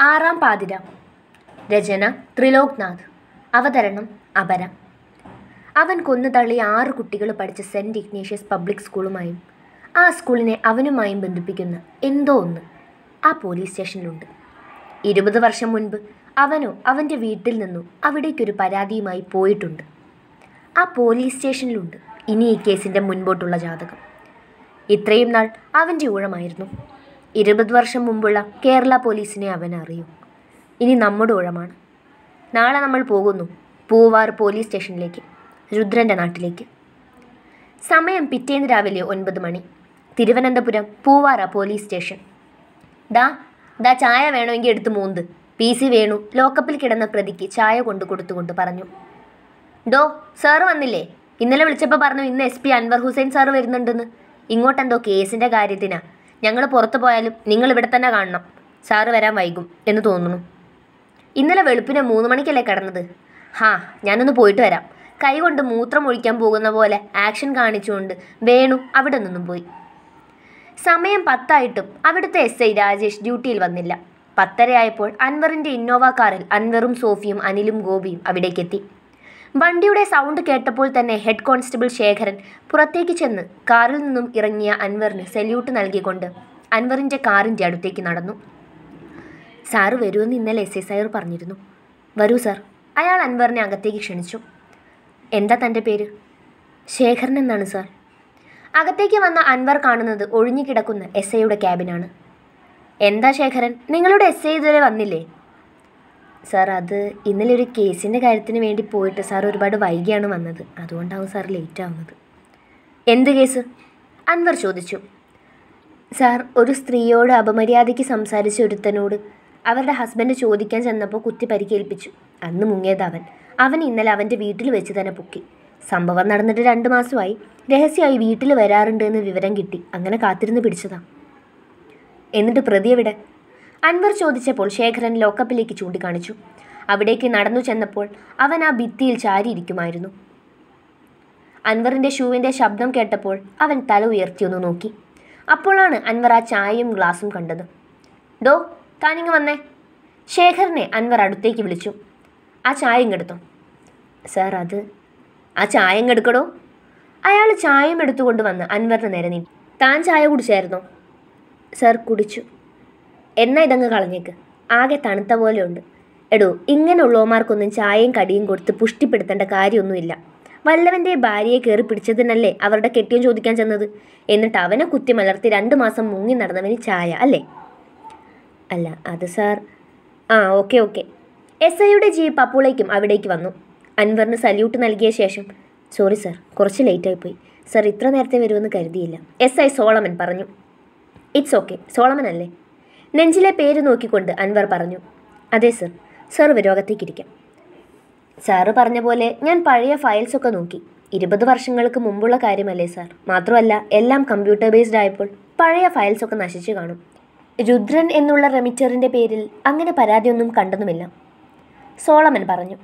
ആറാം പാതിര രചന ത്രിലോക്നാഥ് അവതരണം അപര അവൻ കൊന്നു തള്ളിയ ആറ് കുട്ടികൾ പഠിച്ച സെൻറ് ഇഗ്നേഷ്യസ് പബ്ലിക് സ്കൂളുമായും ആ സ്കൂളിനെ അവനുമായും ബന്ധിപ്പിക്കുന്ന എന്തോ ഒന്ന് ആ പോലീസ് സ്റ്റേഷനിലുണ്ട് ഇരുപത് വർഷം മുൻപ് അവനോ അവൻ്റെ വീട്ടിൽ നിന്നോ അവിടേക്കൊരു പരാതിയുമായി പോയിട്ടുണ്ട് ആ പോലീസ് സ്റ്റേഷനിലുണ്ട് ഇനി ഈ കേസിൻ്റെ മുൻപോട്ടുള്ള ജാതകം ഇത്രയും നാൾ അവൻ്റെ ഊഴമായിരുന്നു ഇരുപത് വർഷം മുമ്പുള്ള കേരള പോലീസിനെ അവൻ അറിയും ഇനി നമ്മുടെ ഊഴമാണ് നാളെ നമ്മൾ പോകുന്നു പൂവാർ പോലീസ് സ്റ്റേഷനിലേക്ക് രുദ്രൻ്റെ നാട്ടിലേക്ക് സമയം പിറ്റേന്ന് രാവിലെ ഒൻപത് മണി തിരുവനന്തപുരം പൂവാറ പോലീസ് സ്റ്റേഷൻ ദാ ദാ ചായ വേണമെങ്കിൽ എടുത്ത് മൂന്ത് പി സി വേണു ലോക്കപ്പിൽ കിടന്ന പ്രതിക്ക് ചായ കൊണ്ടു കൊടുത്തുകൊണ്ട് പറഞ്ഞു ഡോ സാറ് വന്നില്ലേ ഇന്നലെ വിളിച്ചപ്പോൾ പറഞ്ഞു ഇന്ന് S P Anwar Hussain sir വരുന്നുണ്ടെന്ന് ഇങ്ങോട്ടെന്തോ കേസിൻ്റെ കാര്യത്തിനാ ഞങ്ങൾ പുറത്തു പോയാലും നിങ്ങൾ ഇവിടെ തന്നെ കാണണം സാറ് വരാൻ വൈകും എന്ന് തോന്നുന്നു ഇന്നലെ വെളുപ്പിനെ മൂന്ന് മണിക്കല്ലേ കിടന്നത് ഹാ ഞാനൊന്ന് പോയിട്ട് വരാം കൈകൊണ്ട് മൂത്രം ഒഴിക്കാൻ പോകുന്ന പോലെ ആക്ഷൻ കാണിച്ചുകൊണ്ട് വേണു അവിടെ നിന്നും പോയി സമയം പത്തായിട്ടും അവിടുത്തെ എസ് ഐ രാജേഷ് ഡ്യൂട്ടിയിൽ വന്നില്ല പത്തരയായപ്പോൾ അൻവറിൻ്റെ ഇന്നോവ കാറിൽ അൻവറും സോഫിയും അനിലും ഗോപിയും അവിടേക്കെത്തി വണ്ടിയുടെ സൗണ്ട് കേട്ടപ്പോൾ തന്നെ ഹെഡ് കോൺസ്റ്റബിൾ ശേഖരൻ പുറത്തേക്ക് ചെന്ന് കാറിൽ നിന്നും ഇറങ്ങിയ അൻവറിന് സല്യൂട്ട് നൽകിക്കൊണ്ട് അൻവറിൻ്റെ കാറിൻ്റെ അടുത്തേക്ക് നടന്നു സാറ് വരുമെന്ന് ഇന്നലെ എസ് എസ് ഐർ പറഞ്ഞിരുന്നു വരൂ സാർ അയാൾ അൻവറിനെ അകത്തേക്ക് ക്ഷണിച്ചു എന്താ തൻ്റെ പേര് ശേഖരൻ എന്നാണ് സാർ അകത്തേക്ക് വന്ന അൻവർ കാണുന്നത് ഒഴിഞ്ഞു കിടക്കുന്ന എസ് ഐയുടെ ക്യാബിനാണ് എന്താ ശേഖരൻ നിങ്ങളുടെ എസ് ഐ ഇതുവരെ വന്നില്ലേ സാർ അത് ഇന്നലെ ഒരു കേസിൻ്റെ കാര്യത്തിന് വേണ്ടി പോയിട്ട് സാർ ഒരുപാട് വൈകിയാണ് വന്നത് അതുകൊണ്ടാവും സാർ ലേറ്റ് ആവുന്നത് എന്ത് കേസ് അൻവർ ചോദിച്ചു സാർ ഒരു സ്ത്രീയോട് അപമര്യാദയ്ക്ക് സംസാരിച്ച ഒരുത്തനോട് അവരുടെ ഹസ്ബൻഡ് ചോദിക്കാൻ ചെന്നപ്പോൾ കുത്തി പരിക്കേൽപ്പിച്ചു അന്ന് മുങ്ങിയത് അവൻ അവൻ ഇന്നലെ അവൻ്റെ വീട്ടിൽ വെച്ച് തന്നെ പൊക്കി സംഭവം നടന്നിട്ട് രണ്ട് മാസമായി രഹസ്യമായി വീട്ടിൽ വരാറുണ്ട് എന്ന് വിവരം കിട്ടി അങ്ങനെ കാത്തിരുന്ന് പിടിച്ചതാ എന്നിട്ട് പ്രതി എവിടെ അൻവർ ചോദിച്ചപ്പോൾ ശേഖരൻ ലോക്കപ്പിലേക്ക് ചൂണ്ടിക്കാണിച്ചു അവിടേക്ക് നടന്നു ചെന്നപ്പോൾ അവൻ ആ ഭിത്തിയിൽ ചാരിയിരിക്കുമായിരുന്നു അൻവറിൻ്റെ ഷൂവിൻ്റെ ശബ്ദം കേട്ടപ്പോൾ അവൻ തല ഉയർത്തിയൊന്ന് നോക്കി അപ്പോഴാണ് അൻവർ ആ ചായയും ഗ്ലാസും കണ്ടത് ഡോ താനിങ്ങ് വന്നേ ശേഖരനെ അൻവർ അടുത്തേക്ക് വിളിച്ചു ആ ചായ ഇങ്ങെടുത്തോ സാർ അത് ആ ചായ ഇങ്ങെടുക്കടോ അയാൾ ചായയും എടുത്തുകൊണ്ട് വന്ന് അൻവറിന് നേരെ നീ താൻ ചായ കുടിച്ചായിരുന്നോ സാർ കുടിച്ചു എന്നാ ഇതങ്ങ് കളഞ്ഞേക്ക് ആകെ തണുത്ത പോലെയുണ്ട് എടോ ഇങ്ങനെയുള്ളവന്മാർക്കൊന്നും ചായയും കടിയും കൊടുത്ത് പുഷ്ടിപ്പെടുത്തേണ്ട കാര്യമൊന്നുമില്ല വല്ലവൻ്റെ ഭാര്യയെ കയറി പിടിച്ചതിനല്ലേ അവരുടെ കെട്ടിയും ചോദിക്കാൻ ചെന്നത് എന്നിട്ട് അവനെ കുത്തി മലർത്തി രണ്ട് മാസം മുങ്ങി നടന്നവന് ചായ അല്ലേ അല്ല അത് സാർ ആ ഓക്കെ ഓക്കെ എസ് ഐയുടെ ജീപ്പ് അപ്പോളേക്കും അവിടേക്ക് വന്നു അൻവറിന് സല്യൂട്ട് നൽകിയ ശേഷം സോറി സാർ കുറച്ച് ലേറ്റായി പോയി സാർ ഇത്ര നേരത്തെ വരുമെന്ന് കരുതിയില്ല എസ് ഐ സോളമൻ പറഞ്ഞു ഇറ്റ്സ് ഓക്കെ സോളമൻ അല്ലേ നെഞ്ചിലെ പേര് നോക്കിക്കൊണ്ട് അൻവർ പറഞ്ഞു അതെ സർ സാർ വരും അകത്തേക്കിരിക്കാം സാറ് പറഞ്ഞ പോലെ ഞാൻ പഴയ ഫയൽസൊക്കെ നോക്കി ഇരുപത് വർഷങ്ങൾക്ക് മുമ്പുള്ള കാര്യമല്ലേ സാർ മാത്രമല്ല എല്ലാം കമ്പ്യൂട്ടർ ബേസ്ഡ് ആയപ്പോൾ പഴയ ഫയൽസൊക്കെ നശിച്ചു കാണും രുദ്രൻ എന്നുള്ള റെമിറ്ററിൻ്റെ പേരിൽ അങ്ങനെ പരാതിയൊന്നും കണ്ടെന്നുമില്ല സോളമൻ പറഞ്ഞു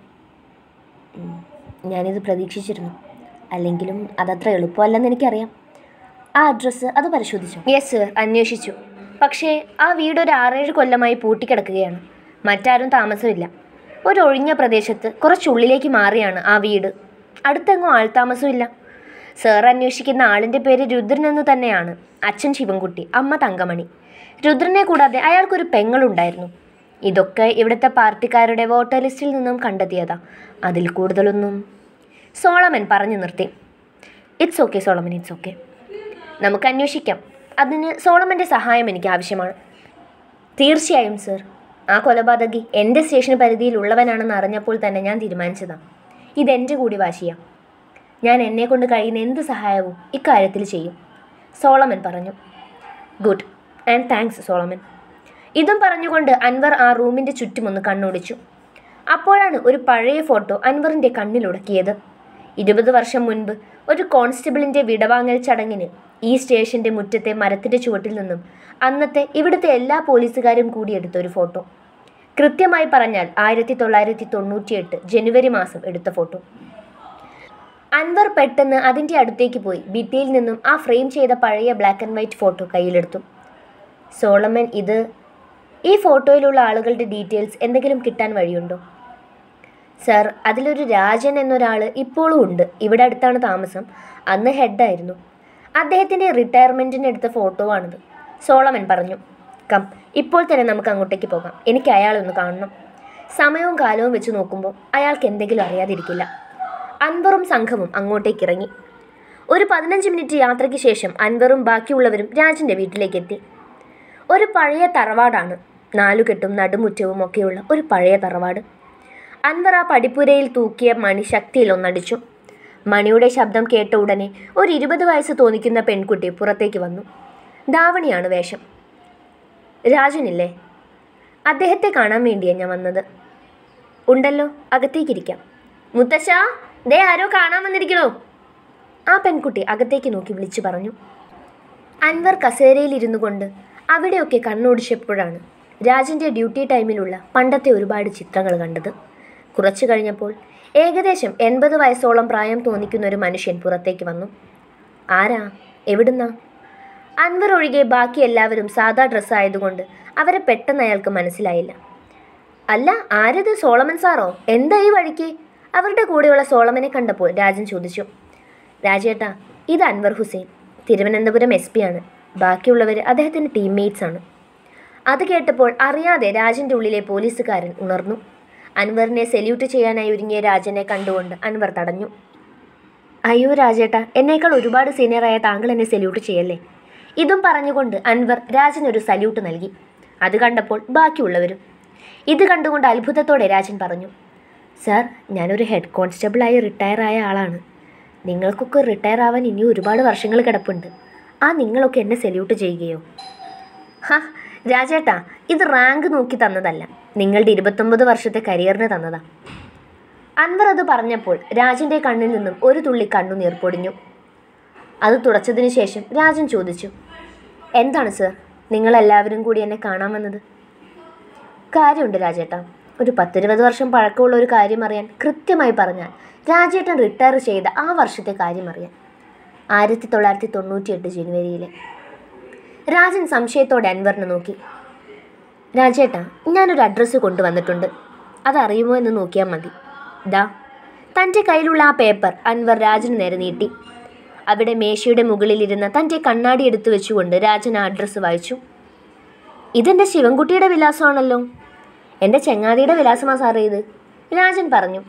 "ഉം, ഞാനിത് പ്രതീക്ഷിച്ചിരുന്നു അല്ലെങ്കിലും അതത്ര എളുപ്പമല്ലെന്ന് എനിക്കറിയാം ആ അഡ്രസ്സ് അത് പരിശോധിച്ചു യെസ് സർ അന്വേഷിച്ചു പക്ഷേ ആ വീട് ഒരു ആറേഴ് കൊല്ലമായി പൂട്ടിക്കിടക്കുകയാണ് മറ്റാരും താമസമില്ല ഒരു ഒഴിഞ്ഞ പ്രദേശത്ത് കുറച്ചുള്ളിലേക്ക് മാറിയാണ് ആ വീട് അടുത്തെങ്ങും ആൾതാമസമില്ല സാർ അന്വേഷിക്കുന്ന ആളിൻ്റെ പേര് രുദ്രൻ എന്ന് തന്നെയാണ് അച്ഛൻ ശിവൻകുട്ടി അമ്മ തങ്കമണി രുദ്രനെ കൂടാതെ അയാൾക്കൊരു പെങ്ങളുണ്ടായിരുന്നു ഇതൊക്കെ ഇവിടുത്തെ പാർട്ടിക്കാരുടെ വോട്ടർ ലിസ്റ്റിൽ നിന്നും കണ്ടെത്തിയതാ അതിൽ കൂടുതലൊന്നും സോളമൻ പറഞ്ഞു നിർത്തി it's okay Solomon it's okay നമുക്ക് അന്വേഷിക്കാം അതിന് സോളമൻ്റെ സഹായം എനിക്ക് ആവശ്യമാണ് തീർച്ചയായും സർ ആ കൊലപാതകി എൻ്റെ സ്റ്റേഷൻ പരിധിയിലുള്ളവനാണെന്ന് അറിഞ്ഞപ്പോൾ തന്നെ ഞാൻ തീരുമാനിച്ചതാണ് ഇതെൻ്റെ കൂടി വാശിയാണ് ഞാൻ എന്നെ കൊണ്ട് കഴിയുന്ന എന്ത് സഹായവും ഇക്കാര്യത്തിൽ ചെയ്യും സോളമൻ പറഞ്ഞു ഗുഡ് ആൻഡ് താങ്ക്സ് സോളമൻ ഇതും പറഞ്ഞുകൊണ്ട് അൻവർ ആ റൂമിൻ്റെ ചുറ്റുമൊന്ന് കണ്ണോടിച്ചു അപ്പോഴാണ് ഒരു പഴയ ഫോട്ടോ അൻവറിൻ്റെ കണ്ണിലുടക്കിയത് ഇരുപത് വർഷം മുൻപ് ഒരു കോൺസ്റ്റബിളിൻ്റെ വിടവാങ്ങൽ ചടങ്ങിന് ഈ സ്റ്റേഷൻ്റെ മുറ്റത്തെ മരത്തിൻ്റെ ചുവട്ടിൽ നിന്നും അന്നത്തെ ഇവിടുത്തെ എല്ലാ പോലീസുകാരും കൂടി എടുത്ത ഒരു ഫോട്ടോ കൃത്യമായി പറഞ്ഞാൽ ആയിരത്തി തൊള്ളായിരത്തി തൊണ്ണൂറ്റിയെട്ട് ജനുവരി മാസം എടുത്ത ഫോട്ടോ അൻവർ പെട്ടെന്ന് അതിൻ്റെ അടുത്തേക്ക് പോയി ഭിത്തിയിൽ നിന്നും ആ ഫ്രെയിം ചെയ്ത പഴയ ബ്ലാക്ക് ആൻഡ് വൈറ്റ് ഫോട്ടോ കയ്യിലെടുത്തു സോളമൻ ഇത് ഈ ഫോട്ടോയിലുള്ള ആളുകളുടെ ഡീറ്റെയിൽസ് എന്തെങ്കിലും കിട്ടാൻ വഴിയുണ്ടോ സർ അതിലൊരു രാജൻ എന്നൊരാൾ ഇപ്പോഴും ഉണ്ട് ഇവിടെ അടുത്താണ് താമസം അന്ന് ഹെഡായിരുന്നു അദ്ദേഹത്തിൻ്റെ റിട്ടയർമെൻറ്റിന് എടുത്ത ഫോട്ടോ ആണിത് സോളമൻ പറഞ്ഞു കം ഇപ്പോൾ തന്നെ നമുക്ക് അങ്ങോട്ടേക്ക് പോകാം എനിക്ക് അയാളെ ഒന്ന് കാണണം സമയവും കാലവും വെച്ച് നോക്കുമ്പോൾ അയാൾക്ക് എന്തെങ്കിലും അറിയാതിരിക്കില്ല അൻവറും സംഘവും അങ്ങോട്ടേക്ക് ഇറങ്ങി ഒരു പതിനഞ്ച് മിനിറ്റ് യാത്രയ്ക്ക് ശേഷം അൻവറും ബാക്കിയുള്ളവരും രാജൻ്റെ വീട്ടിലേക്ക് എത്തി ഒരു പഴയ തറവാടാണ് നാലുകെട്ടും നടുമുറ്റവും ഒക്കെയുള്ള ഒരു പഴയ തറവാട് അൻവർ ആ പടിപ്പുരയിൽ തൂക്കിയ മണി ശക്തിയിൽ ഒന്നടിച്ചു മണിയുടെ ശബ്ദം കേട്ട ഉടനെ ഒരു ഇരുപത് വയസ്സ് തോന്നിക്കുന്ന പെൺകുട്ടി പുറത്തേക്ക് വന്നു ധാവണിയാണ് വേഷം രാജനില്ലേ അദ്ദേഹത്തെ കാണാൻ വേണ്ടിയാണ് ഞാൻ വന്നത് ഉണ്ടല്ലോ അകത്തേക്കിരിക്കാം മുത്തശ്ശ ദേ ആരോ കാണാൻ വന്നിരിക്കണോ ആ പെൺകുട്ടി അകത്തേക്ക് നോക്കി വിളിച്ചു പറഞ്ഞു അൻവർ കസേരയിൽ ഇരുന്നു കൊണ്ട് അവിടെയൊക്കെ കണ്ണോടിച്ചപ്പോഴാണ് രാജൻ്റെ ഡ്യൂട്ടി ടൈമിലുള്ള പണ്ടത്തെ ഒരുപാട് ചിത്രങ്ങൾ കണ്ടത് കുറച്ചു കഴിഞ്ഞപ്പോൾ ഏകദേശം എൺപത് വയസ്സോളം പ്രായം തോന്നിക്കുന്ന ഒരു മനുഷ്യൻ പുറത്തേക്ക് വന്നു ആരാ എവിടുന്നാ അൻവർ ഒഴികെ ബാക്കി എല്ലാവരും സാധാ ഡ്രസ്സായതുകൊണ്ട് അവരെ പെട്ടെന്ന് അയാൾക്ക് മനസ്സിലായില്ല അല്ല ആരത് സോളമൻ സാറോ എന്താ ഈ വഴിക്ക് അവരുടെ കൂടെയുള്ള സോളമനെ കണ്ടപ്പോൾ രാജൻ ചോദിച്ചു രാജേട്ടാ ഇത് അൻവർ ഹുസൈൻ തിരുവനന്തപുരം എസ് പി ആണ് ബാക്കിയുള്ളവർ അദ്ദേഹത്തിൻ്റെ ടീംമേറ്റ്സ് ആണ് അത് കേട്ടപ്പോൾ അറിയാതെ രാജൻ്റെ ഉള്ളിലെ പോലീസുകാരൻ ഉണർന്നു അൻവറിനെ സെല്യൂട്ട് ചെയ്യാനായി ഒരുങ്ങിയ രാജനെ കണ്ടുകൊണ്ട് അൻവർ തടഞ്ഞു അയ്യോ രാജേട്ടാ എന്നേക്കാൾ ഒരുപാട് സീനിയറായ താങ്കൾ എന്നെ സല്യൂട്ട് ചെയ്യല്ലേ ഇതും പറഞ്ഞുകൊണ്ട് അൻവർ രാജനൊരു സല്യൂട്ട് നൽകി അത് കണ്ടപ്പോൾ ബാക്കിയുള്ളവരും ഇത് കണ്ടുകൊണ്ട് അത്ഭുതത്തോടെ രാജൻ പറഞ്ഞു സാർ ഞാനൊരു ഹെഡ് കോൺസ്റ്റബിളായി റിട്ടയർ ആയ ആളാണ് നിങ്ങൾക്കൊക്കെ റിട്ടയർ ആവാൻ ഇനി ഒരുപാട് വർഷങ്ങൾ കിടപ്പുണ്ട് ആ നിങ്ങളൊക്കെ എന്നെ സല്യൂട്ട് ചെയ്യുകയോ ഹാ രാജേട്ടാ ഇത് റാങ്ക് നോക്കി തന്നതല്ല നിങ്ങളുടെ ഇരുപത്തൊമ്പത് വർഷത്തെ കരിയറിന് തന്നതാ അൻവർ അത് പറഞ്ഞപ്പോൾ രാജൻ്റെ കണ്ണിൽ നിന്നും ഒരു തുള്ളി കണ്ണുനീർ പൊടിഞ്ഞു അത് തുടച്ചതിന് ശേഷം രാജൻ ചോദിച്ചു എന്താണ് സർ നിങ്ങളെല്ലാവരും കൂടി എന്നെ കാണാൻ വന്നത് കാര്യമുണ്ട് രാജേട്ടാ ഒരു പത്തിരുപത് വർഷം പഴക്കമുള്ള ഒരു കാര്യം അറിയാൻ കൃത്യമായി പറഞ്ഞാൽ രാജേട്ടൻ റിട്ടയർ ചെയ്ത ആ വർഷത്തെ കാര്യം അറിയാൻ ആയിരത്തി തൊള്ളായിരത്തി തൊണ്ണൂറ്റിയെട്ട് ജനുവരിയിലെ രാജൻ സംശയത്തോടെ അൻവറിനെ നോക്കി രാജേട്ടാ ഞാനൊരു അഡ്രസ്സ് കൊണ്ടുവന്നിട്ടുണ്ട് അതറിയുമോ എന്ന് നോക്കിയാൽ മതി ദാ തൻ്റെ കയ്യിലുള്ള ആ പേപ്പർ അൻവർ രാജന് നേരെ നീട്ടി അവിടെ മേശയുടെ മുകളിലിരുന്ന തൻ്റെ കണ്ണാടി എടുത്തു വെച്ചുകൊണ്ട് രാജൻ ആ അഡ്രസ്സ് വായിച്ചു ഇതെൻ്റെ ശിവൻകുട്ടിയുടെ വിലാസമാണല്ലോ എൻ്റെ ചെങ്ങാതിയുടെ വിലാസമാ സാറേ ഇത് രാജൻ പറഞ്ഞു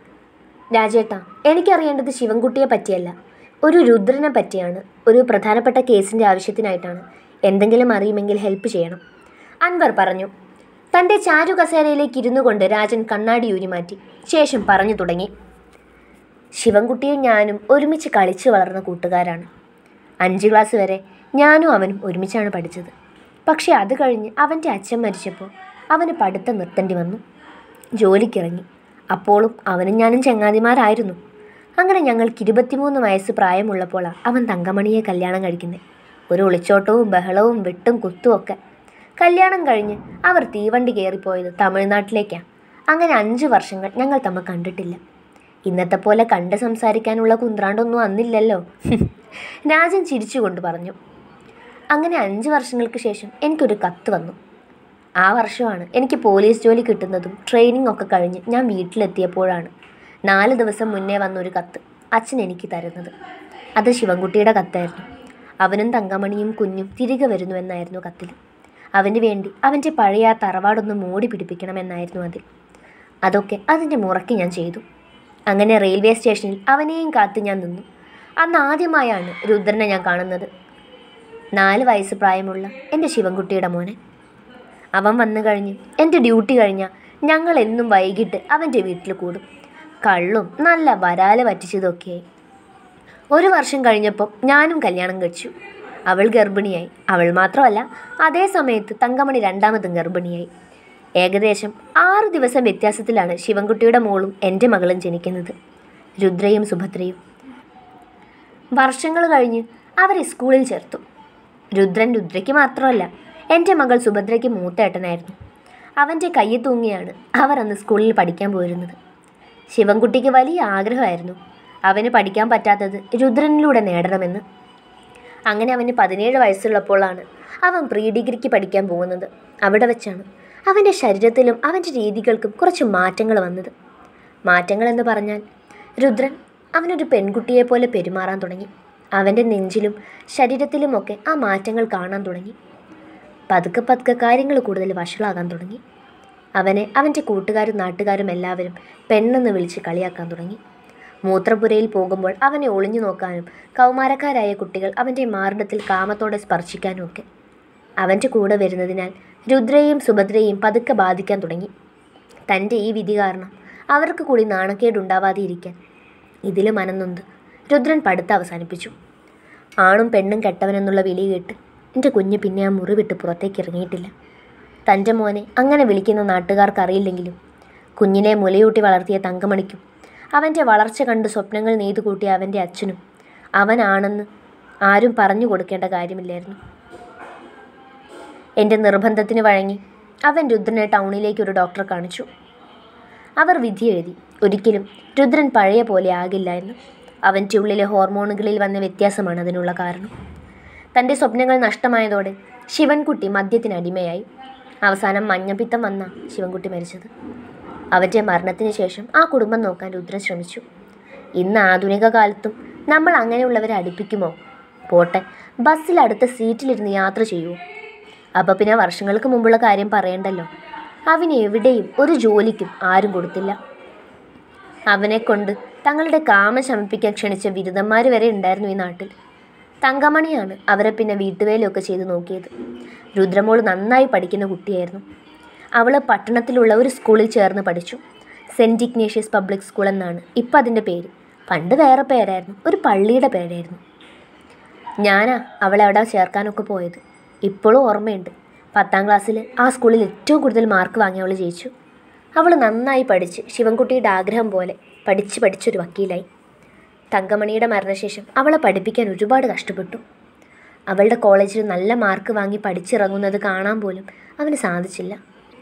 രാജേട്ടാ എനിക്കറിയേണ്ടത് ശിവൻകുട്ടിയെ പറ്റിയല്ല ഒരു രുദ്രനെ പറ്റിയാണ് ഒരു പ്രധാനപ്പെട്ട കേസിൻ്റെ ആവശ്യത്തിനായിട്ടാണ് എന്തെങ്കിലും അറിയുമെങ്കിൽ ഹെൽപ്പ് ചെയ്യണം അൻവർ പറഞ്ഞു തൻ്റെ ചാരു കസേരയിലേക്ക് ഇരുന്നു കൊണ്ട് രാജൻ കണ്ണാടി ഊരി മാറ്റി ശേഷം പറഞ്ഞു തുടങ്ങി ശിവൻകുട്ടിയും ഞാനും ഒരുമിച്ച് കളിച്ചു വളർന്ന കൂട്ടുകാരാണ് അഞ്ച് ക്ലാസ് വരെ ഞാനും അവനും ഒരുമിച്ചാണ് പഠിച്ചത് പക്ഷേ അത് കഴിഞ്ഞ് അവൻ്റെ അച്ഛൻ മരിച്ചപ്പോൾ അവന് പഠിത്തം നിർത്തേണ്ടി വന്നു ജോലിക്കിറങ്ങി അപ്പോഴും അവനും ഞാനും ചങ്ങാതിമാരായിരുന്നു അങ്ങനെ ഞങ്ങൾക്ക് ഇരുപത്തിമൂന്ന് വയസ്സ് പ്രായമുള്ളപ്പോഴാണ് അവൻ തങ്കമണിയെ കല്യാണം കഴിക്കുന്നത് ഒരു ഒളിച്ചോട്ടവും ബഹളവും വെട്ടും കുത്തും ഒക്കെ കല്യാണം കഴിഞ്ഞ് അവർ തീവണ്ടി കയറിപ്പോയത് തമിഴ്നാട്ടിലേക്കാണ് അങ്ങനെ അഞ്ച് വർഷങ്ങൾ ഞങ്ങൾ തമ്മ കണ്ടിട്ടില്ല ഇന്നത്തെ പോലെ കണ്ട് സംസാരിക്കാനുള്ള കുന്ത്രാണ്ടൊന്നും അന്നില്ലല്ലോ രാജൻ ചിരിച്ചുകൊണ്ട് പറഞ്ഞു അങ്ങനെ അഞ്ച് വർഷങ്ങൾക്ക് ശേഷം എനിക്കൊരു കത്ത് വന്നു ആ വർഷമാണ് എനിക്ക് പോലീസ് ജോലി കിട്ടുന്നതും ട്രെയിനിങ് ഒക്കെ കഴിഞ്ഞ് ഞാൻ വീട്ടിലെത്തിയപ്പോഴാണ് നാല് ദിവസം മുന്നേ വന്നൊരു കത്ത് അച്ഛൻ എനിക്ക് തരുന്നത് അത് ശിവൻകുട്ടിയുടെ കത്തായിരുന്നു അവനും തങ്കമണിയും കുഞ്ഞും തിരികെ വരുന്നുവെന്നായിരുന്നു കത്തിൽ അവന് വേണ്ടി അവൻ്റെ പഴയ ആ തറവാടൊന്ന് മോടി പിടിപ്പിക്കണമെന്നായിരുന്നു അതിൽ അതൊക്കെ അതിൻ്റെ മുറയ്ക്ക് ഞാൻ ചെയ്തു അങ്ങനെ റെയിൽവേ സ്റ്റേഷനിൽ അവനെയും കാത്ത് ഞാൻ നിന്നു അന്ന് ആദ്യമായാണ് രുദ്രനെ ഞാൻ കാണുന്നത് നാല് വയസ്സ് പ്രായമുള്ള എൻ്റെ ശിവൻകുട്ടിയുടെ മോനെ അവൻ വന്നു കഴിഞ്ഞ് എൻ്റെ ഡ്യൂട്ടി കഴിഞ്ഞാൽ ഞങ്ങൾ എന്നും വൈകിട്ട് അവൻ്റെ വീട്ടിൽ കൂടും കള്ളും നല്ല വരാല വറ്റിച്ചതൊക്കെയായി ഒരു വർഷം കഴിഞ്ഞപ്പോൾ ഞാനും കല്യാണം കഴിച്ചു അവൾ ഗർഭിണിയായി അവൾ മാത്രമല്ല അതേ സമയത്ത് തങ്കമണി രണ്ടാമതും ഗർഭിണിയായി ഏകദേശം ആറ് ദിവസം വ്യത്യാസത്തിലാണ് ശിവൻകുട്ടിയുടെ മോളും എൻ്റെ മകളും ജനിക്കുന്നത് രുദ്രയും സുഭദ്രയും വർഷങ്ങൾ കഴിഞ്ഞ് അവരെ സ്കൂളിൽ ചേർത്തു രുദ്രൻ രുദ്രയ്ക്ക് മാത്രമല്ല എൻ്റെ മകൾ സുഭദ്രയ്ക്ക് മൂത്തേട്ടനായിരുന്നു അവൻ്റെ കയ്യിൽ തൂങ്ങിയാണ് അവർ അന്ന് സ്കൂളിൽ പഠിക്കാൻ പോയിരുന്നത് ശിവൻകുട്ടിക്ക് വലിയ ആഗ്രഹമായിരുന്നു അവന് പഠിക്കാൻ പറ്റാത്തത് രുദ്രനിലൂടെ നേടണമെന്ന് അങ്ങനെ അവന് പതിനേഴ് വയസ്സുള്ളപ്പോഴാണ് അവൻ പ്രീ ഡിഗ്രിക്ക് പഠിക്കാൻ പോകുന്നത് അവിടെ വെച്ചാണ് അവൻ്റെ ശരീരത്തിലും അവൻ്റെ രീതികൾക്കും കുറച്ച് മാറ്റങ്ങൾ വന്നത് മാറ്റങ്ങൾ എന്ന് പറഞ്ഞാൽ രുദ്രൻ അവനൊരു പെൺകുട്ടിയെ പോലെ പെരുമാറാൻ തുടങ്ങി അവൻ്റെ നെഞ്ചിലും ശരീരത്തിലുമൊക്കെ ആ മാറ്റങ്ങൾ കാണാൻ തുടങ്ങി പതുക്കെ പതുക്കെ കാര്യങ്ങൾ കൂടുതൽ വഷളാകാൻ തുടങ്ങി അവനെ അവൻ്റെ കൂട്ടുകാരും നാട്ടുകാരും എല്ലാവരും പെണ്ണെന്ന് വിളിച്ച് കളിയാക്കാൻ തുടങ്ങി മൂത്രപ്പുരയിൽ പോകുമ്പോൾ അവനെ ഒളിഞ്ഞു നോക്കാനും കൗമാരക്കാരായ കുട്ടികൾ അവൻ്റെ മാറിടത്തിൽ കാമത്തോടെ സ്പർശിക്കാനും ഒക്കെ അവൻ്റെ കൂടെ വരുന്നതിനാൽ രുദ്രയെയും സുഭദ്രയെയും പതുക്കെ ബാധിക്കാൻ തുടങ്ങി തൻ്റെ ഈ വിധി കാരണം അവർക്ക് കൂടി നാണക്കേടുണ്ടാവാതെ ഇരിക്കാൻ ഇതിൽ മനന്നൊന്ത് രുദ്രൻ പഠിത്തം അവസാനിപ്പിച്ചു ആണും പെണ്ണും കെട്ടവനെന്നുള്ള വിളി കേട്ട് എൻ്റെ കുഞ്ഞ് പിന്നെ ആ മുറി വിട്ട് പുറത്തേക്ക് ഇറങ്ങിയിട്ടില്ല തൻ്റെ മോനെ അങ്ങനെ വിളിക്കുന്ന നാട്ടുകാർക്ക് അറിയില്ലെങ്കിലും കുഞ്ഞിനെ മുലയൂട്ടി വളർത്തിയ തങ്കമണിക്കും അവൻ്റെ വളർച്ച കണ്ട് സ്വപ്നങ്ങൾ നെയ്തു കൂട്ടിയ അവൻ്റെ അച്ഛനും അവനാണെന്ന് ആരും പറഞ്ഞു കൊടുക്കേണ്ട കാര്യമില്ലായിരുന്നു എൻ്റെ നിർബന്ധത്തിന് വഴങ്ങി അവൻ രുദ്രനെ ടൗണിലേക്ക് ഒരു ഡോക്ടറെ കാണിച്ചു അവർ വിധി എഴുതി ഒരിക്കലും രുദ്രൻ പഴയ പോലെ ആകില്ല എന്ന് അവൻ്റെ ഉള്ളിലെ ഹോർമോണുകളിൽ വന്ന വ്യത്യാസമാണ് അതിനുള്ള കാരണം തൻ്റെ സ്വപ്നങ്ങൾ നഷ്ടമായതോടെ ശിവൻകുട്ടി മദ്യത്തിന് അടിമയായി അവസാനം മഞ്ഞപ്പിത്തം വന്ന ശിവൻകുട്ടി മരിച്ചത് അവൻ്റെ മരണത്തിന് ശേഷം ആ കുടുംബം നോക്കാൻ രുദ്രൻ ശ്രമിച്ചു ഇന്ന് ആധുനിക കാലത്തും നമ്മൾ അങ്ങനെയുള്ളവരെ അടുപ്പിക്കുമോ പോട്ടെ ബസ്സിൽ അടുത്ത സീറ്റിലിരുന്ന് യാത്ര ചെയ്യുമോ അപ്പോൾ പിന്നെ വർഷങ്ങൾക്ക് മുമ്പുള്ള കാര്യം പറയണ്ടല്ലോ അവന് എവിടെയും ഒരു ജോലിക്കും ആരും കൊടുത്തില്ല അവനെ കൊണ്ട് തങ്ങളുടെ കാമം ശമിപ്പിക്കാൻ ക്ഷണിച്ച ബിരുദന്മാർ വരെ ഉണ്ടായിരുന്നു ഈ നാട്ടിൽ തങ്കമണിയാണ് അവരെ പിന്നെ വീട്ടുവേലയൊക്കെ ചെയ്തു നോക്കിയത് രുദ്രമോൾ നന്നായി പഠിക്കുന്ന കുട്ടിയായിരുന്നു അവൾ പട്ടണത്തിലുള്ള ഒരു സ്കൂളിൽ ചേർന്ന് പഠിച്ചു സെൻറ്റ് ഇഗ്നേഷ്യസ് പബ്ലിക് സ്കൂൾ എന്നാണ് ഇപ്പം അതിൻ്റെ പേര് പണ്ട് വേറെ പേരായിരുന്നു ഒരു പള്ളിയുടെ പേരായിരുന്നു ഞാനാ അവളെ അവിടെ ചേർക്കാനൊക്കെ പോയത് ഇപ്പോഴും ഓർമ്മയുണ്ട് പത്താം ക്ലാസ്സിൽ ആ സ്കൂളിൽ ഏറ്റവും കൂടുതൽ മാർക്ക് വാങ്ങി അവൾ ജയിച്ചു അവൾ നന്നായി പഠിച്ച് ശിവൻകുട്ടിയുടെ ആഗ്രഹം പോലെ പഠിച്ച് പഠിച്ചൊരു വക്കീലായി തങ്കമണിയുടെ മരണശേഷം അവളെ പഠിപ്പിക്കാൻ ഒരുപാട് കഷ്ടപ്പെട്ടു അവളുടെ കോളേജിൽ നല്ല മാർക്ക് വാങ്ങി പഠിച്ചിറങ്ങുന്നത് കാണാൻ പോലും അവന് സാധിച്ചില്ല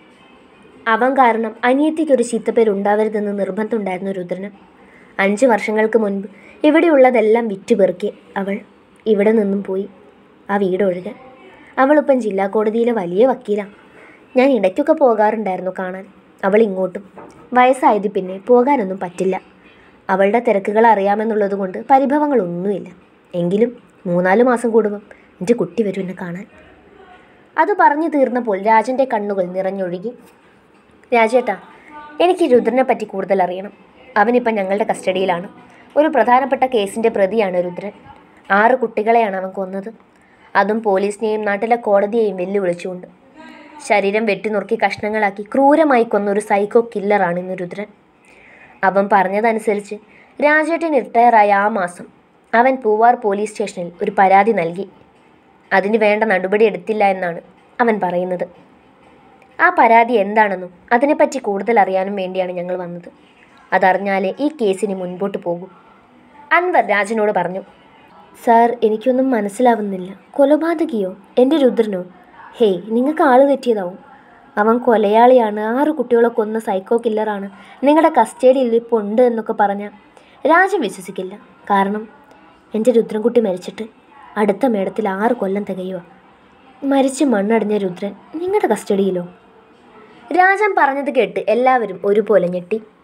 അവൻ കാരണം അനിയത്തിക്കൊരു ചീത്തപ്പേരുണ്ടാവരുതെന്ന് നിർബന്ധമുണ്ടായിരുന്നു രുദ്രന് അഞ്ച് വർഷങ്ങൾക്ക് മുൻപ് ഇവിടെയുള്ളതെല്ലാം വിറ്റുപെറുക്കി അവൾ ഇവിടെ നിന്നും പോയി ആ വീടൊഴികെ അവളിപ്പം ജില്ലാ കോടതിയിലെ വലിയ വക്കീലാണ് ഞാൻ ഇടയ്ക്കൊക്കെ പോകാറുണ്ടായിരുന്നു കാണാൻ അവൾ ഇങ്ങോട്ടും വയസ്സായത് പിന്നെ പോകാനൊന്നും പറ്റില്ല അവളുടെ തിരക്കുകൾ അറിയാമെന്നുള്ളത് കൊണ്ട് പരിഭവങ്ങളൊന്നുമില്ല എങ്കിലും മൂന്നാല് മാസം കൂടുമ്പം എൻ്റെ കുട്ടി വരും എന്നെ കാണാൻ അത് പറഞ്ഞു തീർന്നപ്പോൾ രാജൻ്റെ കണ്ണുകൾ നിറഞ്ഞൊഴുകി രാജേട്ടാ എനിക്ക് രുദ്രനെ പറ്റി കൂടുതൽ അറിയണം അവനിപ്പം ഞങ്ങളുടെ കസ്റ്റഡിയിലാണ് ഒരു പ്രധാനപ്പെട്ട കേസിൻ്റെ പ്രതിയാണ് രുദ്രൻ ആറ് കുട്ടികളെയാണ് അവൻ കൊന്നത് അതും പോലീസിനെയും നാട്ടിലെ കോടതിയെയും വെല്ലുവിളിച്ചുകൊണ്ട് ശരീരം വെട്ടിനുറുക്കി കഷ്ണങ്ങളാക്കി ക്രൂരമായി കൊന്ന ഒരു സൈക്കോ കില്ലറാണ് ഇന്ന് രുദ്രൻ അവൻ പറഞ്ഞതനുസരിച്ച് രാജേട്ടൻ റിട്ടയറായ ആ മാസം അവൻ പൂവാർ പോലീസ് സ്റ്റേഷനിൽ ഒരു പരാതി നൽകി അതിന് വേണ്ട നടപടി എടുത്തില്ല എന്നാണ് അവൻ പറയുന്നത് ആ പരാതി എന്താണെന്നും അതിനെപ്പറ്റി കൂടുതൽ അറിയാനും വേണ്ടിയാണ് ഞങ്ങൾ വന്നത് അതറിഞ്ഞാലേ ഈ കേസിന് മുൻപോട്ട് പോകും അൻവർ രാജനോട് പറഞ്ഞു സാർ എനിക്കൊന്നും മനസ്സിലാവുന്നില്ല കൊലപാതകിയോ എൻ്റെ രുദ്രനോ ഹേയ് നിങ്ങൾക്ക് ആള് തെറ്റിയതാവും അവൻ കൊലയാളിയാണ് ആറ് കുട്ടികളെ കൊന്ന സൈക്കോ കില്ലറാണ് നിങ്ങളുടെ കസ്റ്റഡിയിൽ ഇപ്പോൾ ഉണ്ട് എന്നൊക്കെ പറഞ്ഞാൽ രാജൻ വിശ്വസിക്കില്ല കാരണം എൻ്റെ രുദ്രൻകുട്ടി മരിച്ചിട്ട് അടുത്ത മേടത്തിൽ ആറ് കൊല്ലം തികയുക മരിച്ച് മണ്ണടിഞ്ഞ രുദ്രൻ നിങ്ങളുടെ കസ്റ്റഡിയിലോ രാജൻ പറഞ്ഞത് കേട്ട് എല്ലാവരും ഒരുപോലെ ഞെട്ടി